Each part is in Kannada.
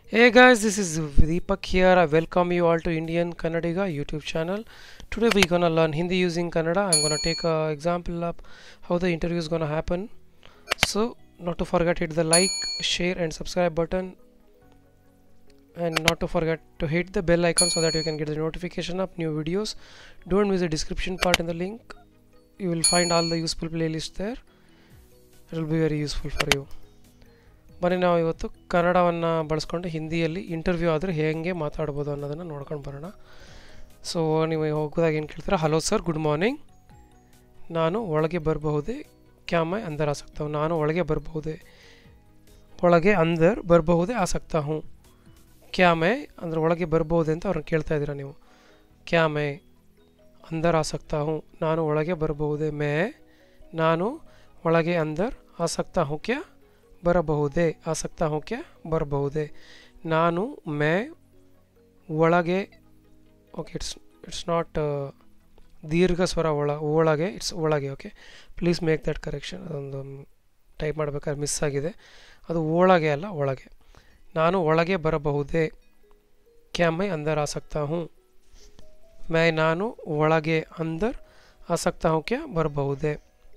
Hey guys, this is Deepak here. I welcome you all to Indian Kannadiga YouTube channel. Today we're gonna learn Hindi using Kannada. I'm gonna take a example of how the interview is gonna happen. So, not to forget hit the like, share, and subscribe button, and not to forget to hit the bell icon so that you can get the notification of new videos. Don't miss the description part in the link. You will find all the useful playlists there. It will be very useful for you. ಬನ್ನಿ ನಾವು ಇವತ್ತು ಕನ್ನಡವನ್ನು ಬಳಸ್ಕೊಂಡು ಹಿಂದಿಯಲ್ಲಿ ಇಂಟರ್ವ್ಯೂ ಆದರೆ ಹೇಗೆ ಮಾತಾಡ್ಬೋದು ಅನ್ನೋದನ್ನು ನೋಡ್ಕೊಂಡು ಬರೋಣ ಸೊ ನೀವು ಹೋಗೋದಾಗ ಏನು ಕೇಳ್ತೀರಾ ಹಲೋ ಸರ್ ಗುಡ್ ಮಾರ್ನಿಂಗ್ ನಾನು ಒಳಗೆ ಬರಬಹುದೇ ಕ್ಯಾಮೈ ಅಂದರ್ ಆಸಕ್ತ ಹೂँ ನಾನು ಒಳಗೆ ಬರಬಹುದೇ ಒಳಗೆ ಅಂದರ್ ಬರಬಹುದೇ ಆಸಕ್ತ ಹೂँ ಕ್ಯಾಮೈ ಅಂದರೆ ಒಳಗೆ ಬರಬಹುದೇ ಅಂತ ಅವ್ರನ್ನ ಕೇಳ್ತಾ ಇದ್ದೀರಾ ನೀವು ಕ್ಯಾಮೈ ಅಂದರ್ ಆಸಕ್ತ ಹೂँ ನಾನು ಒಳಗೆ ಬರಬಹುದೇ ಮೇ ನಾನು ಒಳಗೆ ಅಂದರ್ ಆಸಕ್ತ ಹೂँ ಕ್ಯಾ ಬರಬಹುದೇ ಆಸಕ್ತ ಹೂँ ಕ್ಯಾ ಬರಬಹುದೇ ನಾನು ಮೇ ಒಳಗೆ ಓಕೆ ಇಟ್ಸ್ ಇಟ್ಸ್ ನಾಟ್ ದೀರ್ಘ ಸ್ವರ ಒಳ ಒಳಗೆ ಇಟ್ಸ್ ಒಳಗೆ okay please make that correction ಅದೊಂದು ಟೈಪ್ ಮಾಡಬೇಕಾದ್ರೆ ಮಿಸ್ ಆಗಿದೆ ಅದು ಒಳಗೆ ಅಲ್ಲ ಒಳಗೆ ನಾನು ಒಳಗೆ ಬರಬಹುದೇ ಕ್ಯಾ ಮೈ ಅಂದರ್ ಆಸಕ್ತ ಹೂँ ಮೈ ನಾನು ಒಳಗೆ ಅಂದರ್ ಆಸಕ್ತ ಹೂँ ಕ್ಯಾ ಬರಬಹುದೇ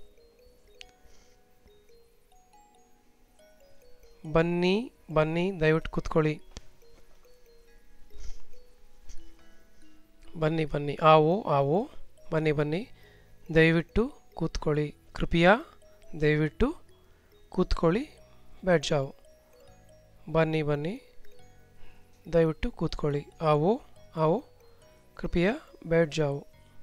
ಬನ್ನಿ ಬನ್ನಿ ದಯವಿಟ್ಟು ಕೂತ್ಕೊಳ್ಳಿ ಬನ್ನಿ ಬನ್ನಿ ಆವೋ ಆವೋ ಬನ್ನಿ ಬನ್ನಿ ದಯವಿಟ್ಟು ಕೂತ್ಕೊಳ್ಳಿ ಕೃಪಯಾ ದಯವಿಟ್ಟು ಕೂತ್ಕೊಳ್ಳಿ ಬ್ಯಾಟ್ ಜಾವು ಬನ್ನಿ ಬನ್ನಿ ದಯವಿಟ್ಟು ಕೂತ್ಕೊಳ್ಳಿ ಆವೋ ಆವೋ ಕೃಪಯಾ ಬ್ಯಾಟ್ ಜಾವು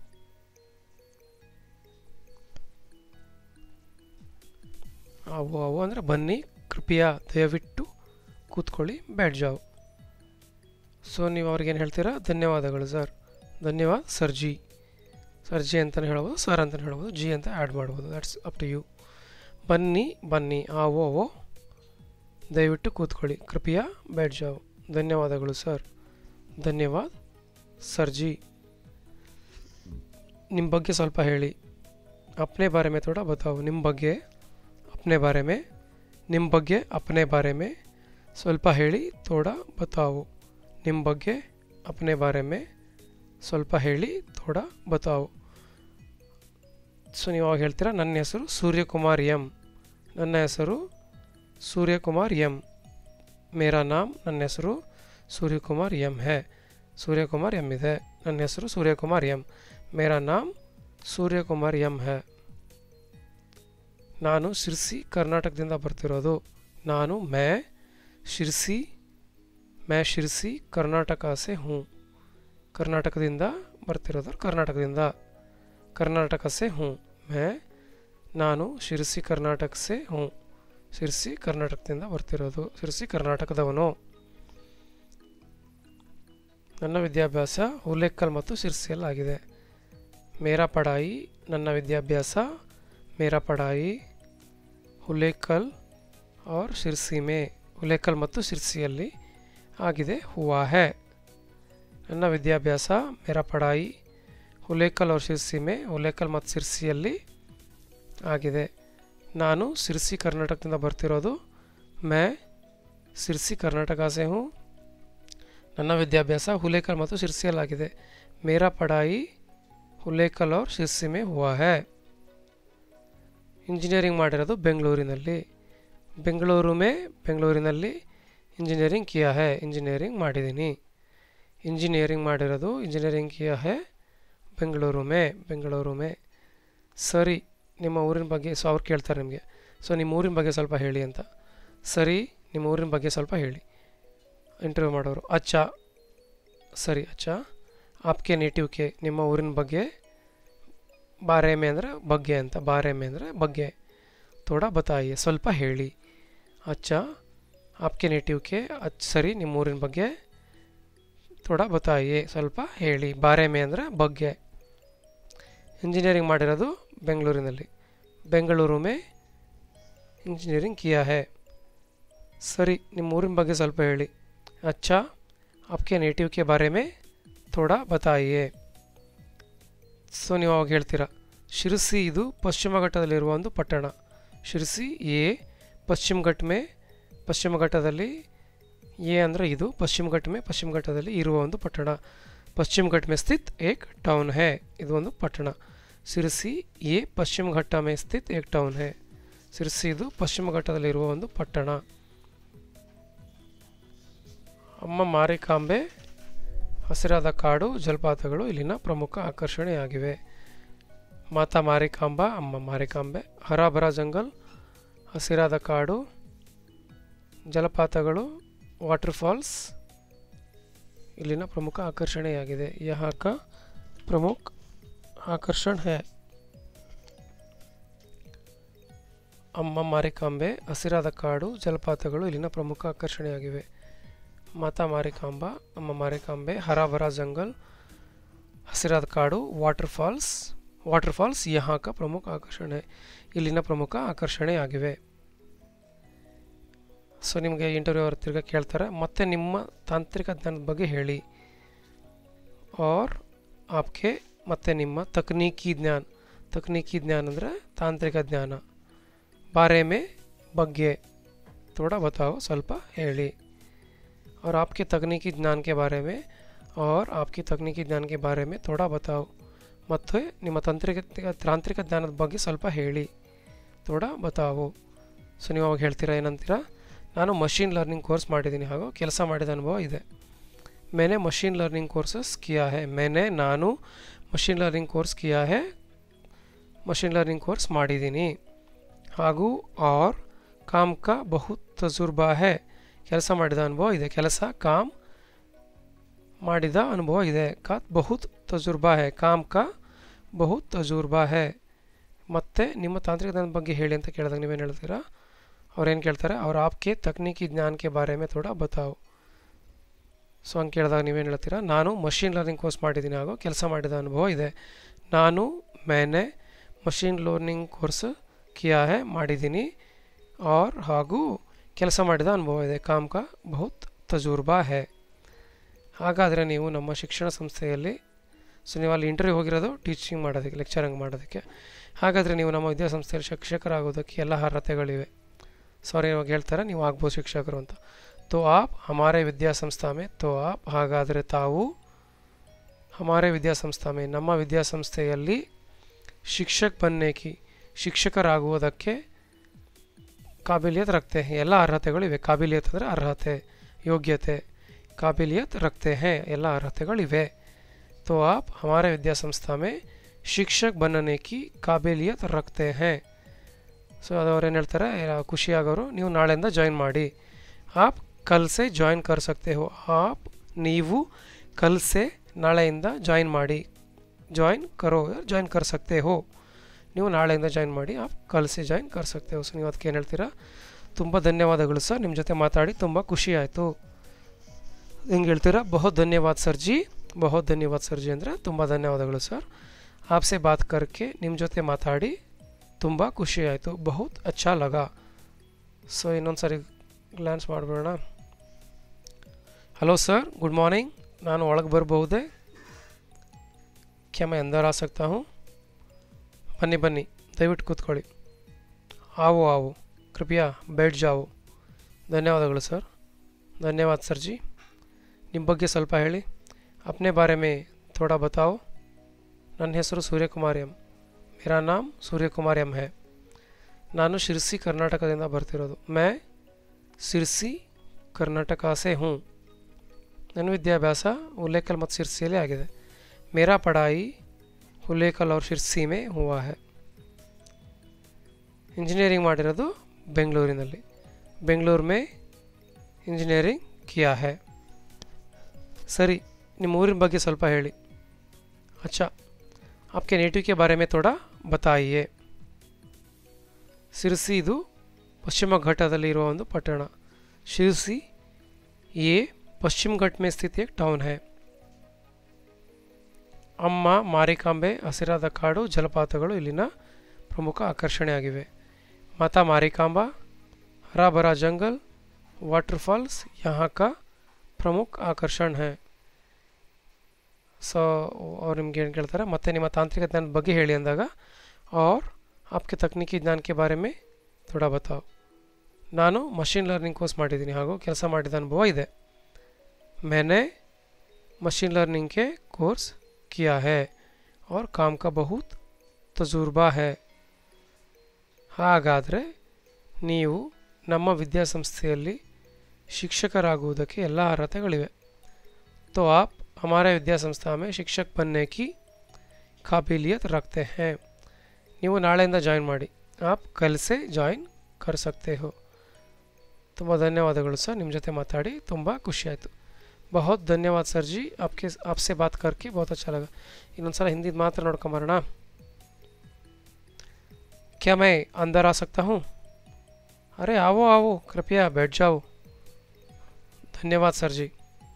ಆವೋ ಆವೋ ಅಂದರೆ ಬನ್ನಿ ಕೃಪಯಾ ದಯವಿಟ್ಟು ಕೂತ್ಕೊಳ್ಳಿ ಬ್ಯಾಟ್ ಜಾವ್ ಸೊ ನೀವು ಅವ್ರಿಗೇನು ಹೇಳ್ತೀರಾ ಧನ್ಯವಾದಗಳು ಸರ್ ಧನ್ಯವಾದ ಸರ್ ಜಿ ಸರ್ ಜಿ ಅಂತಲೇ ಹೇಳ್ಬೋದು ಸರ್ ಅಂತಲೇ ಹೇಳ್ಬೋದು ಜಿ ಅಂತ ಆ್ಯಡ್ ಮಾಡ್ಬೋದು ದಟ್ಸ್ ಅಪ್ ಟು ಯು ಬನ್ನಿ ಬನ್ನಿ ಆವೋ ಅವೋ ದಯವಿಟ್ಟು ಕೂತ್ಕೊಳ್ಳಿ ಕೃಪಯಾ ಬ್ಯಾಟ್ ಜಾವ್ ಧನ್ಯವಾದಗಳು ಸರ್ ಧನ್ಯವಾದ ಸರ್ ಜಿ ನಿಮ್ಮ ಬಗ್ಗೆ ಸ್ವಲ್ಪ ಹೇಳಿ ಅಪ್ನೆ ಬಾರೆ ಮೇ ಥೋಡ ಬತಾವು ನಿಮ್ಮ ಬಗ್ಗೆ ಅಪ್ನೆ ಬಾರೆ ಮೇ ನಿಮ್ಮ ಬಗ್ಗೆ ಅಪ್ನೆ ಬಾರೆ ಮೇ ಸ್ವಲ್ಪ ಹೇಳಿ ತೋಡ ಬತಾವು ನಿಮ್ಮ ಬಗ್ಗೆ ಅಪ್ನೆ ಬಾರೆ ಮೇ ಸ್ವಲ್ಪ ಹೇಳಿ ತೋಡ ಬತಾವು ಸೊ ನೀವು ಅವಾಗ ಹೇಳ್ತೀರಾ ನನ್ನ ಹೆಸರು ಸೂರ್ಯಕುಮಾರ್ ಎಂ ನನ್ನ ಹೆಸರು ಸೂರ್ಯಕುಮಾರ್ ಎಂ ಮೇರಾ ನಾಮ್ ನನ್ನ ಹೆಸರು ಸೂರ್ಯಕುಮಾರ್ ಎಂ ಹೇ ಸೂರ್ಯಕುಮಾರ್ ಎಂ ಇದೆ ನನ್ನ ಹೆಸರು ಸೂರ್ಯಕುಮಾರ್ ಎಂ ಮೇರಾ ನಾಮ್ ಸೂರ್ಯಕುಮಾರ್ ಎಂ ಹೇ ನಾನು ಶಿರ್ಸಿ ಕರ್ನಾಟಕದಿಂದ ಬರ್ತಿರೋದು ನಾನು ಮೇ ಶಿರ್ಸಿ ಮೇ ಶಿರ್ಸಿ ಕರ್ನಾಟಕ ಸೆ ಹೂँ ಕರ್ನಾಟಕದಿಂದ ಬರ್ತಿರೋದು ಕರ್ನಾಟಕದಿಂದ ಕರ್ನಾಟಕ ಸೆ ಹೂँ ಮೇ ನಾನು ಶಿರ್ಸಿ ಕರ್ನಾಟಕ ಸೆ ಹೂँ ಶಿರ್ಸಿ ಕರ್ನಾಟಕದಿಂದ ಬರ್ತಿರೋದು ಶಿರ್ಸಿ ಕರ್ನಾಟಕದವನು ನನ್ನ ವಿದ್ಯಾಭ್ಯಾಸ ಹುಲ್ಲೇಕಲ್ ಮತ್ತು ಶಿರ್ಸಿಯಲ್ಲಾಗಿದೆ ಮೇರಾ ಪಡಾಯಿ ನನ್ನ ವಿದ್ಯಾಭ್ಯಾಸ ಮೇರಾ ಪಡಾಯಿ ಹುಲೇಕಲ್ और ಶಿರ್ಸಿ ಮೇ ಹುಲೇಕಲ್ ಮತ್ತು ಶಿರ್ಸಿಯಲ್ಲಿ ಆಗಿದೆ ಹುವಾ ಹೇ ನನ್ನ ವಿದ್ಯಾಭ್ಯಾಸ ಮೇರಾ ಪಡಾಯಿ ಹುಲೇಕಲ್ और ಶಿರ್ಸಿ ಮೇ ಹುಲೇಕಲ್ ಮತ್ತು ಶಿರ್ಸಿಯಲ್ಲಿ ಆಗಿದೆ ನಾನು ಶಿರ್ಸಿ ಕರ್ನಾಟಕದಿಂದ ಬರ್ತಿರೋದು ಮೇ ಶಿರ್ಸಿ ಕರ್ನಾಟಕ ಸೆ ಹೂँ ನನ್ನ ವಿದ್ಯಾಭ್ಯಾಸ ಹುಲೇಕಲ್ ಮತ್ತು ಶಿರ್ಸಿಯಲ್ಲಾಗಿದೆ ಮೇರಾ ಪಡಾಯಿ ಹುಲೇಕಲ್ और ಶಿರ್ಸಿ ಮೇ ಹುವಾ ಹೇ ಇಂಜಿನಿಯರಿಂಗ್ ಮಾಡಿರೋದು ಬೆಂಗಳೂರಿನಲ್ಲಿ ಬೆಂಗಳೂರು ಮೇ ಬೆಂಗಳೂರಿನಲ್ಲಿ ಇಂಜಿನಿಯರಿಂಗ್ ಕಿಯಾ ಹೇ ಇಂಜಿನಿಯರಿಂಗ್ ಮಾಡಿದ್ದೀನಿ ಇಂಜಿನಿಯರಿಂಗ್ ಮಾಡಿರೋದು ಇಂಜಿನಿಯರಿಂಗ್ ಕಿಯಾ ಹೇ ಬೆಂಗಳೂರು ಮೇ ಬೆಂಗಳೂರು ಮೇ ಸರಿ ನಿಮ್ಮ ಊರಿನ ಬಗ್ಗೆ ಸೊ ಅವ್ರು ಕೇಳ್ತಾರೆ ನಿಮಗೆ ಸೊ ನಿಮ್ಮ ಊರಿನ ಬಗ್ಗೆ ಸ್ವಲ್ಪ ಹೇಳಿ ಅಂತ ಸರಿ ನಿಮ್ಮ ಊರಿನ ಬಗ್ಗೆ ಸ್ವಲ್ಪ ಹೇಳಿ ಇಂಟರ್ವ್ಯೂ ಮಾಡೋರು ಅಚ್ಚ ಸರಿ ಅಚ್ಚ ಆಪ್ಕೆ ನೇಟಿವ್ ಕೆ ನಿಮ್ಮ ಊರಿನ ಬಗ್ಗೆ ಬಾರೆಮೆ ಅಂದರೆ ಬಗ್ಗೆ ಅಂತ ಬಾರೆಮೆ ಅಂದರೆ ಬಗ್ಗೆ ತೋಡ ಬತಾಯಿ ಸ್ವಲ್ಪ ಹೇಳಿ ಅಚ್ಚ ಆಪ್ಕೆ ನೇಟಿವ್ಗೆ ಅಚ್ ಸರಿ ನಿಮ್ಮ ಊರಿನ ಬಗ್ಗೆ ತೋಡ ಬತಾಯಿ ಸ್ವಲ್ಪ ಹೇಳಿ ಬಾರೆಮೆ ಅಂದರೆ ಬಗ್ಗೆ ಇಂಜಿನಿಯರಿಂಗ್ ಮಾಡಿರೋದು ಬೆಂಗಳೂರಿನಲ್ಲಿ ಬೆಂಗಳೂರು ಮೇ ಇಂಜಿನಿಯರಿಂಗ್ ಕಿಯಾ ಹೇ ಸರಿ ನಿಮ್ಮ ಊರಿನ ಬಗ್ಗೆ ಸ್ವಲ್ಪ ಹೇಳಿ ಅಚ್ಚ ಆಪ್ಕೆ ನೇಟಿವ್ಗೆ ಬಾರೆ ಮೇ ತೋಡ ಬತಾಯಿಯೇ ಸೊ ನೀವು ಅವಾಗ ಹೇಳ್ತೀರಾ ಶಿರಸಿ ಇದು ಪಶ್ಚಿಮ ಘಟ್ಟದಲ್ಲಿರುವ ಒಂದು ಪಟ್ಟಣ ಶಿರಸಿ ಎ ಪಶ್ಚಿಮ ಘಟ್ಟ ಮೇ ಪಶ್ಚಿಮ ಘಟ್ಟದಲ್ಲಿ ಎ ಅಂದರೆ ಇದು ಪಶ್ಚಿಮ ಘಟ್ಟ ಮೇ ಪಶ್ಚಿಮ ಘಟ್ಟದಲ್ಲಿ ಇರುವ ಒಂದು ಪಟ್ಟಣ ಪಶ್ಚಿಮ ಘಟ್ಟ ಮೇ ಸ್ಥಿತ್ ಏಕ್ ಟೌನ್ ಹೇ ಇದು ಒಂದು ಪಟ್ಟಣ ಸಿರ್ಸಿ ಎ ಪಶ್ಚಿಮ ಘಟ್ಟ ಮೇ ಸ್ಥಿತ್ ಏಕ್ ಟೌನ್ ಹೇ ಸಿರ್ಸಿ ಇದು ಪಶ್ಚಿಮ ಘಟ್ಟದಲ್ಲಿರುವ ಒಂದು ಪಟ್ಟಣ ಅಮ್ಮ ಮಾರಿಕಾಂಬೆ ಹಸಿರಾದ ಕಾಡು ಜಲಪಾತಗಳು ಇಲ್ಲಿನ ಪ್ರಮುಖ ಆಕರ್ಷಣೆಯಾಗಿವೆ ಮಾತಾ ಮಾರಿಕಾಂಬ ಅಮ್ಮ ಮಾರಿಕಾಂಬೆ ಹರಾಭರ ಜಂಗಲ್ ಹಸಿರಾದ ಕಾಡು ಜಲಪಾತಗಳು ವಾಟರ್ ಫಾಲ್ಸ್ ಇಲ್ಲಿನ ಪ್ರಮುಖ ಆಕರ್ಷಣೆಯಾಗಿದೆ ಯಹ ಕ ಪ್ರಮುಖ ಆಕರ್ಷಣ್ ಹೇ ಅಮ್ಮ ಮಾರಿಕಾಂಬೆ ಹಸಿರಾದ ಕಾಡು ಜಲಪಾತಗಳು ಇಲ್ಲಿನ ಪ್ರಮುಖ ಆಕರ್ಷಣೆಯಾಗಿವೆ ಮಾತಾ ಮಾರಿಕಾಂಬ ಅಮ್ಮ ಮಾರಿಕಾಂಬೆ ಹರಾಭರ ಜಂಗಲ್ ಹಸಿರಾದ ಕಾಡು ವಾಟರ್ ಫಾಲ್ಸ್ ವಾಟರ್ ಫಾಲ್ಸ್ ಯಹ ಕ ಪ್ರಮುಖ ಆಕರ್ಷಣೆ ಇಲ್ಲಿನ ಪ್ರಮುಖ ಆಕರ್ಷಣೆಯಾಗಿವೆ ಸೊ ನಿಮಗೆ ಇಂಟರ್ವ್ಯೂ ಅವ್ರು ತಿರ್ಗಾ ಕೇಳ್ತಾರೆ ಮತ್ತೆ ನಿಮ್ಮ ತಾಂತ್ರಿಕ ಜ್ಞಾನದ ಬಗ್ಗೆ ಹೇಳಿ ಆರ್ ಆಪ್ಗೆ ಮತ್ತು ನಿಮ್ಮ ತಕ್ನೀಕಿ ಜ್ಞಾನ ತಕ್ನೀಕಿ ಜ್ಞಾನ ಅಂದರೆ ತಾಂತ್ರಿಕ ಜ್ಞಾನ ಬಾರೆ ಮೇ ಬಗ್ಗೆ ಥೋड़ा बताओ ಸ್ವಲ್ಪ ಹೇಳಿ और आपके तकनीकी ज्ञान के बारे में और आपकी तकनीकी ज्ञान के बारे में थोड़ा बताओ ಮತ್ತು ನಿಮ್ಮ ತಾಂತ್ರಿಕ ತಾಂತ್ರಿಕ ಜ್ಞಾನದ ಬಗ್ಗೆ ಸ್ವಲ್ಪ ಹೇಳಿ ಥೋಡ ಬತಾವು ಸೊ ನೀವು ಅವಾಗ ಹೇಳ್ತೀರಾ ಏನಂತೀರಾ ನಾನು ಮಷೀನ್ ಲರ್ನಿಂಗ್ ಕೋರ್ಸ್ ಮಾಡಿದ್ದೀನಿ ಹಾಗೂ ಕೆಲಸ ಮಾಡಿದ ಅನುಭವ ಇದೆ मैंने मशीन लर्निंग कोर्सेस किया है मैंने ನಾನು ಮಷೀನ್ ಲರ್ನಿಂಗ್ ಕೋರ್ಸ್ ಕಿಯಾ ಹೇ ಮಷೀನ್ ಲರ್ನಿಂಗ್ ಕೋರ್ಸ್ ಮಾಡಿದ್ದೀನಿ ಹಾಗೂ ಆರ್ ಕಾಮ್ ಕಾ ಬಹುತ್ ತಜುರ್ಬಾ ಹೇ ಕೆಲಸ ಮಾಡಿದ ಅನುಭವ ಇದೆ ಕೆಲಸ ಕಾಮ್ ಮಾಡಿದ ಅನುಭವ ಇದೆ ಕಾ ಬಹುತ್ ತಜುರ್ಬಾ ಹೇ ಕಾಮ್ ಕಾ ಬಹುತ್ ತಜುರ್ಬಾ ಹೇ ಮತ್ತು ನಿಮ್ಮ ತಾಂತ್ರಿಕ ಜ್ಞಾನದ ಬಗ್ಗೆ ಹೇಳಿ ಅಂತ ಕೇಳಿದಾಗ ನೀವೇನು ಹೇಳ್ತೀರಾ ಅವ್ರೇನು ಕೇಳ್ತಾರೆ ಅವ್ರು ಆಪ್ಗೆ ತಕ್ನೀಕಿ ಜ್ಞಾನಕ್ಕೆ ಬಾರೆ ಮೇ ಥೋಡ ಬತಾವು ಸೊ ಹಂಗೆ ಕೇಳಿದಾಗ ನೀವೇನು ಹೇಳ್ತೀರಾ ನಾನು ಮಷೀನ್ ಲರ್ನಿಂಗ್ ಕೋರ್ಸ್ ಮಾಡಿದ್ದೀನಿ ಹಾಗೂ ಕೆಲಸ ಮಾಡಿದ ಅನುಭವ ಇದೆ ನಾನು ಮೇನೆ ಮಷೀನ್ ಲರ್ನಿಂಗ್ ಕೋರ್ಸ್ ಕಿಯಾ ಹೇ ಮಾಡಿದ್ದೀನಿ ಆರ್ ಹಾಗೂ ಕೆಲಸ ಮಾಡಿದ ಅನುಭವ ಇದೆ ಕಾಮ್ ಕಾ ಬಹುತ್ ತಜುರ್ಬಾ ಹೇ ಹಾಗಾದರೆ ನೀವು ನಮ್ಮ ಶಿಕ್ಷಣ ಸಂಸ್ಥೆಯಲ್ಲಿ ಸೊ ನೀವು ಅಲ್ಲಿ ಇಂಟರ್ವ್ಯೂ ಹೋಗಿರೋದು ಟೀಚಿಂಗ್ ಮಾಡೋದಕ್ಕೆ ಲೆಕ್ಚರಿಂಗ್ ಮಾಡೋದಕ್ಕೆ ಹಾಗಾದರೆ ನೀವು ನಮ್ಮ ವಿದ್ಯಾಸಂಸ್ಥೆಯಲ್ಲಿ ಶಿಕ್ಷಕರಾಗೋದಕ್ಕೆ ಎಲ್ಲ ಅರ್ಹತೆಗಳಿವೆ ಸಾರಿ ಇವಾಗ ಹೇಳ್ತಾರೆ ನೀವು ಆಗ್ಬೋದು ಶಿಕ್ಷಕರು ಅಂತ ತೋ ಆಪ್ ಹಮಾರೆ ವಿದ್ಯಾಸಂಸ್ಥಾ ಮೇ ತೋ ಆಪ್ ಹಾಗಾದರೆ ತಾವು ಹಮಾರೆ ವಿದ್ಯಾಸಂಸ್ಥಾ ಮೇ ನಮ್ಮ ವಿದ್ಯಾಸಂಸ್ಥೆಯಲ್ಲಿ ಶಿಕ್ಷಕ್ ಬನ್ನೇಕಿ ಶಿಕ್ಷಕರಾಗುವುದಕ್ಕೆ ಕಾಬಿಲಿಯತ್ ರಕ್ತೆ ಹೇ ಎಲ್ಲ ಅರ್ಹತೆಗಳಿವೆ ಕಾಬಿಲಿಯತ್ ಅಂದರೆ ಅರ್ಹತೆ ಯೋಗ್ಯತೆ ಕಾಬಿಲಿಯತ್ ರಕ್ತೆ ಹೇ ಎಲ್ಲ ಅರ್ಹತೆಗಳಿವೆ तो आप हमारे विद्या संस्था में ಶಿಕ್ಷಕ್ बनने की काबिलियत रखते हैं ಸೊ ಅದವ್ರು ಏನು ಹೇಳ್ತಾರೆ ಖುಷಿಯಾಗೋರು ನೀವು ನಾಳೆಯಿಂದ ಜಾಯಿನ್ ಮಾಡಿ ಆಪ್ ಕಲ್ಸೆ ಜಾಯಿನ್ ಕರ್ ಸಕ್ತೆ ಹೋ ಆಪ್ ನೀವು ಕಲ್ಸೆ ನಾಳೆಯಿಂದ ಜಾಯಿನ್ ಮಾಡಿ ಜಾಯಿನ್ ಕರೋ ಜಾಯಿನ್ ಕರ್ ಸಕ್ತೆ ಹೋ ನೀವು ನಾಳೆಯಿಂದ ಜಾಯಿನ್ ಮಾಡಿ ಆಪ್ ಕಲ್ಸೆ ಜಾಯಿನ್ ಕರ್ ಸಕ್ತೆ ಹೋ ಸೊ ನೀವು ಅದಕ್ಕೆ ಏನು ಹೇಳ್ತೀರಾ ತುಂಬ ಧನ್ಯವಾದಗಳು ಸರ್ ನಿಮ್ಮ ಜೊತೆ ಮಾತಾಡಿ ತುಂಬ ಖುಷಿ ಆಯಿತು ಹಿಂಗೆ ಹೇಳ್ತೀರಾ ಬಹುತ್ ಧನ್ಯವಾದ ಸರ್ ಜಿ ಬಹುತ್ ಧನ್ಯವಾದ ಸರ್ ಜಿ ಅಂದರೆ ತುಂಬ ಧನ್ಯವಾದಗಳು ಸರ್ ಆಪ್ಸೆ ಬಾತ್ ಕರ್ಕೆ ನಿಮ್ಮ ಜೊತೆ ಮಾತಾಡಿ ತುಂಬ ಖುಷಿ ಆಯಿತು ಬಹುತ್ ಅಚ್ಚಾ ಲಗ ಸೊ ಇನ್ನೊಂದು ಸರಿ ಗ್ಲಾನ್ಸ್ ಮಾಡಿಬಿಡೋಣ ಹಲೋ ಸರ್ ಗುಡ್ ಮಾರ್ನಿಂಗ್ ನಾನು ಒಳಗೆ ಬರಬಹುದೇ ಕ್ಯಾ ಮೈ ಅಂದರ್ ಆ ಸಕ್ತಾ ಹೂँ ಬನ್ನಿ ಬನ್ನಿ ದಯವಿಟ್ಟು ಕೂತ್ಕೊಳ್ಳಿ ಆವು ಆವು ಕೃಪಯಾ ಬೇಟ್ ಜಾವು ಧನ್ಯವಾದಗಳು ಸರ್ ಧನ್ಯವಾದ ಸರ್ ಜಿ ನಿಮ್ಮ ಬಗ್ಗೆ ಸ್ವಲ್ಪ ಹೇಳಿ ಅಪ್ನೆ ಬಾರೆ ಮೇ ಥೋಡಾ ಬತಾವು ನನ್ನ ಹೆಸರು ಸೂರ್ಯಕುಮಾರ್ ಎಂ ಮೇರಾ ನಾಮ್ ಸೂರ್ಯಕುಮಾರ್ ಎಂ ಹೇ ನಾನು ಶಿರ್ಸಿ ಕರ್ನಾಟಕದಿಂದ ಬರ್ತಿರೋದು ಮೇ ಸಿರ್ಸಿ ಕರ್ನಾಟಕ ಸೆ ಹೂँ ನನ್ನ ವಿದ್ಯಾಭ್ಯಾಸ ಹುಲ್ಲೇಕಲ್ ಮತ್ತು ಶಿರ್ಸಿಯಲ್ಲಿ ಆಗಿದೆ ಮೇರಾ ಪಢಾಯಿ ಹುಲ್ಲೇಕಲ್ ಅವ್ರ ಶಿರ್ಸಿ ಮೇ ಹುವಾ ಹೇ ಇಂಜಿನಿಯರಿಂಗ್ ಮಾಡಿರೋದು ಬೆಂಗಳೂರಿನಲ್ಲಿ ಬೆಂಗಳೂರು ಮೇ ಇಂಜಿನಿಯರಿಂಗ್ ಕಿಯಾ ಹೇ ಸರಿ ನಿಮ್ಮ ಊರಿನ ಬಗ್ಗೆ ಸ್ವಲ್ಪ ಹೇಳಿ ಅಚ್ಚಾ आपके नेटिव के बारे में थोड़ा बताइए ಸಿರ್ಸಿ ಇದು ಪಶ್ಚಿಮ ಘಟ್ಟದಲ್ಲಿ ಇರುವ ಒಂದು ಪಟ್ಟಣ ಶಿರ್ಸಿ ये पश्चिम घाट में स्थित एक टाउन है ಅಮ್ಮ ಮಾರಿಕಾಂಬೆ ಹಸಿರಾದ ಕಾಡು ಜಲಪಾತಗಳು ಇಲ್ಲಿನ ಪ್ರಮುಖ ಆಕರ್ಷಣೆಯಾಗಿವೆ ಮಾತಾ ಮಾರಿಕಾಂಬ ಹರಾಭರಾ ಜಂಗಲ್ ವಾಟರ್ ಫಾಲ್ಸ್ यहाँ का ಪ್ರಮುಖ ಆಕರ್ಷಣ है ಸೊ ಅವ್ರು ನಿಮ್ಗೆ ಏನು ಕೇಳ್ತಾರೆ ಮತ್ತು ನಿಮ್ಮ ತಾಂತ್ರಿಕ ಜ್ಞಾನದ ಬಗ್ಗೆ ಹೇಳಿ ಅಂದಾಗ और आपके तकनीकी ज्ञान के बारे में थोड़ा बताओ ನಾನು ಮಷಿನ್ ಲರ್ನಿಂಗ್ ಕೋರ್ಸ್ ಮಾಡಿದ್ದೀನಿ ಹಾಗೂ ಕೆಲಸ ಮಾಡಿದ ಅನುಭವ ಇದೆ मैंने मशीन लर्निंग के कोर्स किया है और काम का बहुत ತಜುರ್ಬಾ है ಹಾಗಾದರೆ ನೀವು ನಮ್ಮ ವಿದ್ಯಾಸಂಸ್ಥೆಯಲ್ಲಿ ಶಿಕ್ಷಕರಾಗುವುದಕ್ಕೆ ಎಲ್ಲ ಅರ್ಹತೆಗಳಿವೆ तो आप हमारे विद्या संस्था में शिक्षक बनने की काबिलियत रखते हैं ನೀವು ನಾಳೆಯಿಂದ ಜಾಯಿನ್ ಮಾಡಿ ಆಪ್ ಕಲ್ಸೆ ಜಾಯಿನ್ ಕರ್ ಸಕ್ತೆ ಹೋ ತುಂಬ ಧನ್ಯವಾದಗಳು ಸರ್ ನಿಮ್ಮ ಜೊತೆ ಮಾತಾಡಿ ತುಂಬ ಖುಷಿ ಆಯಿತು बहुत धन्यवाद सर जी आपके आपसे बात करके बहुत अच्छा लगा ಇನ್ನೊಂದ್ಸಲ ಹಿಂದಿ ಮಾತ್ರ ನೋಡ್ಕೊಂಬರೋಣ क्या मैं अंदर आ सकता हूँ अरे आओ आओ कृपया बैठ जाओ धन्यवाद सर जी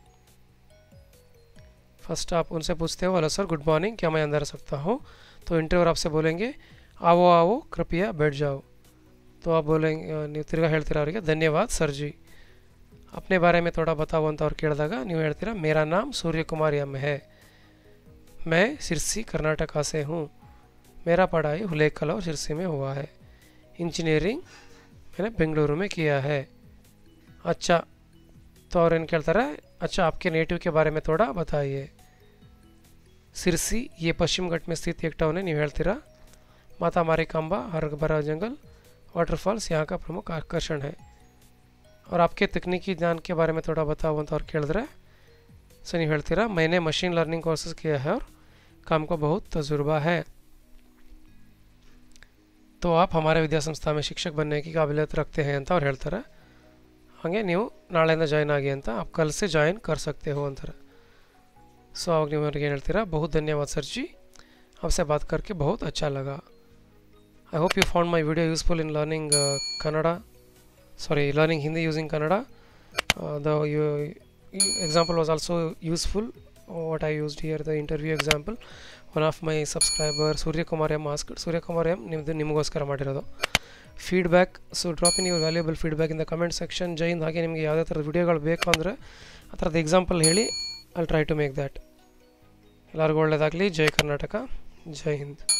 फर्स्ट आप उनसे पूछते हो हेलो सर गुड मॉर्निंग क्या मैं अंदर आ सकता हूँ तो इंटरव्यूअर आपसे बोलेंगे आओ आओ कृपया बैठ जाओ तो आप बोलेंगे ನೀವು ತಿರ್ಗಾ ಹೇಳ್ತೀರಾ ಅವರಿಗೆ ಧನ್ಯವಾದ ಸರ್ ಜಿ अपने बारे में थोड़ा बताओ ಅಂತ ಅವ್ರು ಕೇಳಿದಾಗ ನೀವು ಹೇಳ್ತೀರಾ ಮೇರಾ ನಾಮ್ सूर्यकुमार एम है मैं सिरसी कर्नाटक से हूँ मेरा पढ़ाई हुलेकल और सिरसी में हुआ है इंजीनियरिंग मैंने बेंगलुरु में किया है अच्छा तो और इन ಕೇಳ್ತಾರೆ अच्छा आपके नेटिव के बारे में थोड़ा बताइए सिरसी ये पश्चिम घाट में स्थित एक टाउन है ನೀವು ಹೇಳ್ತೀರಾ माता मारी काम्बा हर भरा जंगल वाटरफॉल्स यहाँ का प्रमुख आकर्षण है और आपके तकनीकी ज्ञान के बारे में थोड़ा बताओ ಅಂತ ಅವ್ರು ಕೇಳಿದ್ರೆ ಸೊ ನೀವು ಹೇಳ್ತೀರಾ मैंने मशीन लर्निंग कोर्सेज किया है और काम को बहुत तजुर्बा है तो आप हमारे विद्या संस्था में शिक्षक बनने की काबिलियत रखते हैं ಅಂತ ಅವ್ರು ಹೇಳ್ತಾರೆ ಹಾಗೆ ನೀವು ನಾಳೆಯಿಂದ ಜಾಯ್ನ್ ಆಗಿ ಅಂತ आप कल से ಜಾಯಿನ್ कर सकते हो ಅಂತಾರೆ ಸೊ ಅವಾಗ ನೀವು ಅವ್ರಿಗೆ ಏನು ಹೇಳ್ತೀರಾ बहुत धन्यवाद सर जी आपसे बात करके बहुत अच्छा लगा I hope you found my video useful in learning uh, Kannada sorry learning Hindi using Kannada uh, the you, example was also useful what I used here the interview example one of my subscriber Surya Kumar M asked Surya Kumar M ನಿಮ್ಮದು ನಿಮಗೋಸ್ಕರ ಮಾಡಿರೋದು feedback so drop in your valuable feedback in the comment section ಜೈನ್ ಹಾಗೆ ನಿಮಗೆ ಯಾವುದೇ ಥರದ ವಿಡಿಯೋಗಳು ಬೇಕು ಅಂದರೆ ಆ ಥರದ ಎಕ್ಸಾಂಪಲ್ ಹೇಳಿ I try to make that ಎಲ್ಲರಿಗೂ ಒಳ್ಳೆಯದಾಗಲಿ ಜೈ ಕರ್ನಾಟಕ ಜೈ ಹಿಂದ್